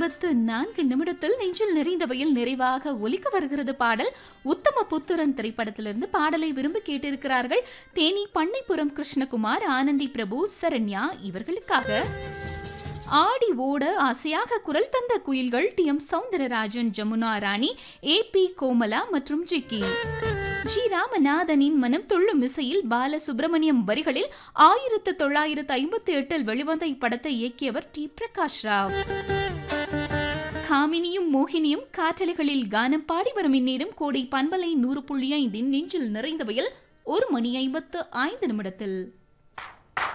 ஐம்பத்து நான்கு நிமிடத்தில் நெஞ்சில் நிறைந்தவையில் நிறைவாக ஒலிக்க வருகிறது பாடல் உத்தம புத்திரன் திரைப்படத்திலிருந்து பாடலை விரும்பி கேட்டிருக்கிறார்கள் தேனி பண்ணைப்புறம் கிருஷ்ணகுமார் ஆனந்தி பிரபு சரண்யா இவர்களுக்காக ஆடி ஓட ஆசையாக குரல் தந்த குயில்கள் T M Soundararajan Jamuna Rani A P Komala மற்றும் ஜிக்கி ஜி ராமநாதனின் மனம் துள்ளும் இசையில் பாலசுப்ரமணியம் வரிகளில் ஆயிரத்து தொள்ளாயிரத்து ஐம்பத்தி எட்டில் வெளிவந்த இப்படத்தை இயக்கியவர் டி பிரகாஷ் ராவ் காமினியும் மோகினியும் காற்றலைகளில் கானம் பாடி வரும் இந்நேரம் கோடை பண்பலை நூறு புள்ளி ஐந்தின் நெஞ்சில் நிறைந்தவையில் ஒரு மணி ஐம்பத்து ஐந்து நிமிடத்தில்